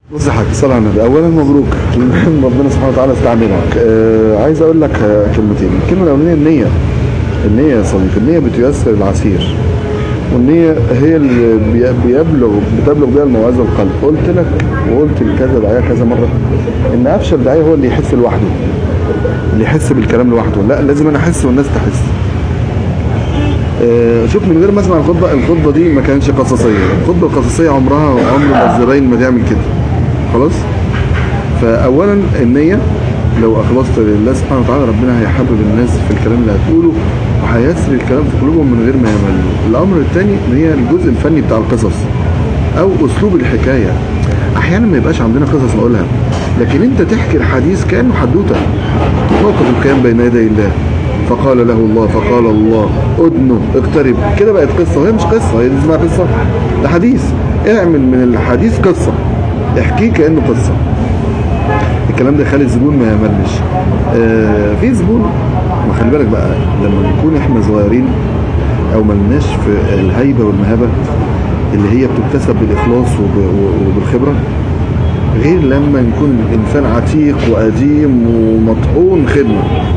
بص يا حاج صل على النبي اولا مبروك المهم ربنا سبحانه وتعالى استعملك آه عايز اقول لك آه كلمتين الكلمه الاولانيه النيه النيه يا صديقي النيه بتيسر العسير والنية هي اللي بي- بيبلغ بتبلغ بها الموعظة القلب قلت لك وقلت لكذا داعية كذا مرة ان افشل داعية هو اللي يحس لوحده اللي يحس بالكلام لوحده لا لازم انا احس والناس تحس آه، شوف من غير ما اسمع الخطبه الخطبه دي ما كانتش قصصيه الخطبه القصصيه عمرها عمر ما الزباين ما تعمل كده خلاص فاولا النيه لو اخلصت لله سبحانه وتعالى ربنا هيحبب الناس في الكلام اللي هتقوله وهيسر الكلام في قلوبهم من غير ما يملوا الامر الثاني ان هي الجزء الفني بتاع القصص او اسلوب الحكايه احيانا ما يبقاش عندنا قصص نقولها لكن انت تحكي الحديث كانه حدوته موقف القيام بين يدي الله فقال له الله فقال الله ادنه اقترب كده بقت قصه وهي مش قصه هي دي اسمها قصه ده حديث اعمل من الحديث قصه احكيه كانه قصه الكلام ده يخلي الزبون ما يملش آه في زبون ما خلي بالك بقى لما نكون احنا صغيرين او ملناش في الهيبه والمهابه اللي هي بتكتسب بالاخلاص وب- وبالخبره غير لما نكون انسان عتيق وقديم ومطحون خدمه